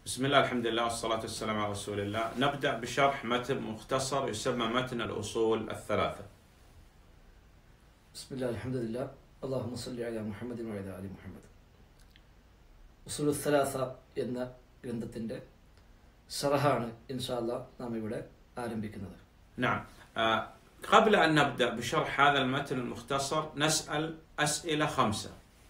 بسم الله الحمد لله والصلاة والسلام على رسول الله نبدأ بشرح متن مختصر يسمى متن الأصول الثلاثة ബിസ്മില്ലാ അൽഹംദുലില്ലാ അല്ലാഹുമ്മ സല്ലി അലാ മുഹമ്മദിൻ വഅലാ അലി മുഹമ്മദ് ഉസുലു സലാസ എന്ന ഗ്രന്ഥത്തിന്റെ ഷറഹാണ് ഇൻഷാല്ലാ നാം ഇവിടെ ആരംഭിക്കുന്നത് نعم آه قبل أن نبدأ بشرح هذا المتن المختصر نسأل أسئلة خمسة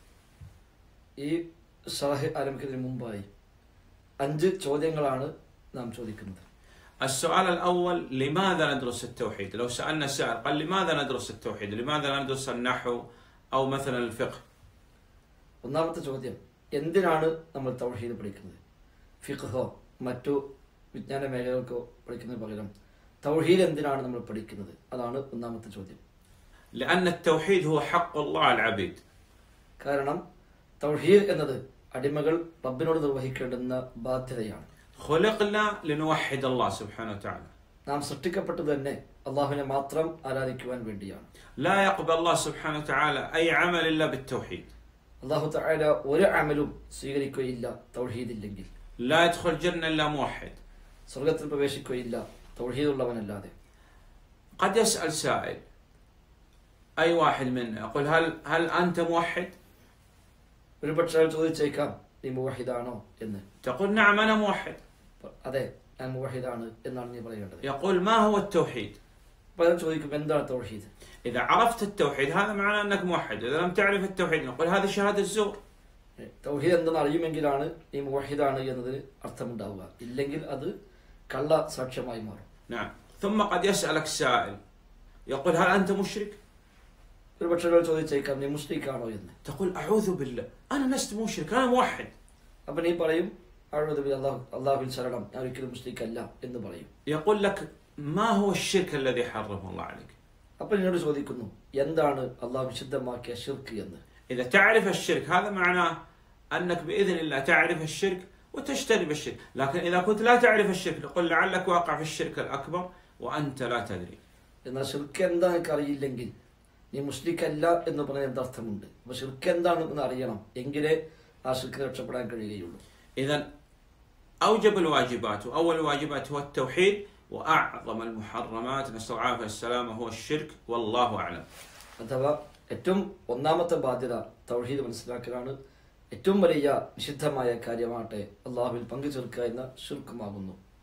ഈ ഷറഹ് ആരംഭിക്കുന്നതിന് മുമ്പായി അഞ്ച് ചോദ്യങ്ങളാണ് നാം ചോദിക്കുന്നത് السؤال الأول لماذا ندرس التوحيد؟ لو سألنا سائل قال لماذا ندرس التوحيد؟ لماذا لا ندرس النحو أو مثلا الفقه؟ ഒന്നാമത്തെ ചോദ്യം എന്തിനാണ് നമ്മൾ തൗഹീദ് പഠിക്കുന്നത് ഫിഖ്ഹോ മറ്റു വിജ്ഞാന മേഖലകൾക്കോ പഠിക്കുന്നതിന് പകരം തൗഹീദ് എന്തിനാണ് നമ്മൾ പഠിക്കുന്നത് അതാണ് ഒന്നാമത്തെ ചോദ്യം لأن التوحيد هو حق الله على العبيد കാരണം തൗഹീദ് എന്നത് അടിമകൾ റബ്ബിനോട് നിർവഹിക്കേണ്ടുന്ന ബാധ്യതയാണ് خلقنا لنوحد الله سبحانه وتعالى നാം സൃഷ്ടിക്കപ്പെട്ടത് തന്നെ അള്ളാഹുവിനെ മാത്രം ആരാധിക്കുവാൻ വേണ്ടിയാണ് لا يقبل الله سبحانه وتعالى أي عمل إلا بالتوحيد അള്ളാഹു തആല ഒരു അമലും സ്വീകരിക്കുകയില്ല തൗഹീദ് ഇല്ലെങ്കിൽ لا يدخل الجنة إلا موحد സ്വർഗത്തിൽ പ്രവേശിക്കുകയില്ല തൗഹീദ് ഉള്ളവനല്ലാതെ قد يسأل سائل أي واحد منا يقول هل هل أنت موحد؟ ഒരു പക്ഷേ അയാൾ ചോദിച്ചേക്കാം നീ മുവഹിദാണോ എന്ന് تقول نعم أنا موحد അതെ ഞാൻ മുവഹിദാണ് എന്നാണ് നീ പറയേണ്ടത് يقول ما هو التوحيد؟ അപ്പോൾ അയാൾ ചോദിക്കും എന്താണ് തൗഹീദ് إذا عرفت التوحيد هذا معناه أنك موحد إذا لم تعرف التوحيد نقول هذه شهادة زور തൗഹീദ് എന്തെന്ന് അറിയുമെങ്കിലാണ് നീ മുവഹിദാണ് എന്നതിന് അർത്ഥമുണ്ടാവുക ഇല്ലെങ്കിൽ അത് കള്ള സാക്ഷ്യമായി മാറും نعم ثم قد يسألك سائل يقول هل أنت مشرك؟ ഒരു പക്ഷേ ഒരാൾ ചോദിച്ചേക്കാം നീ മുസ്ലിക്കാണോ എന്ന് تقول أعوذ بالله أنا لست مشرك أنا موحد അപ്പൊ നീ പറയും അഴുതുബി അള്ളാഹു അള്ളാഹുവിൽ ശരണം ഞാൻ ഒരിക്കലും മുസ്ലിക്കല്ല എന്ന് പറയും يقول لك ما هو الشرك الذي حرمه الله عليك؟ അപ്പൊ എന്നോട് ചോദിക്കുന്നു എന്താണ് അള്ളാഹു വിശുദ്ധമാക്കിയ ഷിർക്ക് എന്ന് إذا تعرف الشرك هذا معناه أنك بإذن الله تعرف الشرك وتجتنب الشرك لكن إذا كنت لا تعرف الشرك نقول لعلك واقع في الشرك الأكبر وأنت لا تدري എന്നാൽ ഷിർക്ക് എന്താ എനിക്ക് അറിയില്ലെങ്കിൽ നീ മുസ്ലിക്കല്ല എന്ന് പറഞ്ഞ എന്തർത്ഥമുണ്ട് അപ്പൊ ഷിർക്ക് എന്താണെന്ന് അറിയണം എങ്കിലേ ആ ഷിർക്ക് രക്ഷപ്പെടാൻ കഴിയുകയുള്ളൂ إذا أوجب الواجبات وأول الواجبات هو التوحيد وأعظم المحرمات نسأل الله العافية والسلامة هو الشرك والله أعلم അഥവാ ഏറ്റവും ഒന്നാമത്തെ ബാധ്യത തൗഹീദ് മനസ്സിലാക്കലാണ് ഏറ്റവും വലിയ നിഷിദ്ധമായ കാര്യമാകട്ടെ അള്ളാഹുവിൽ പങ്കു ചേർക്കുക എന്ന ഷിർക്കുമാകുന്നു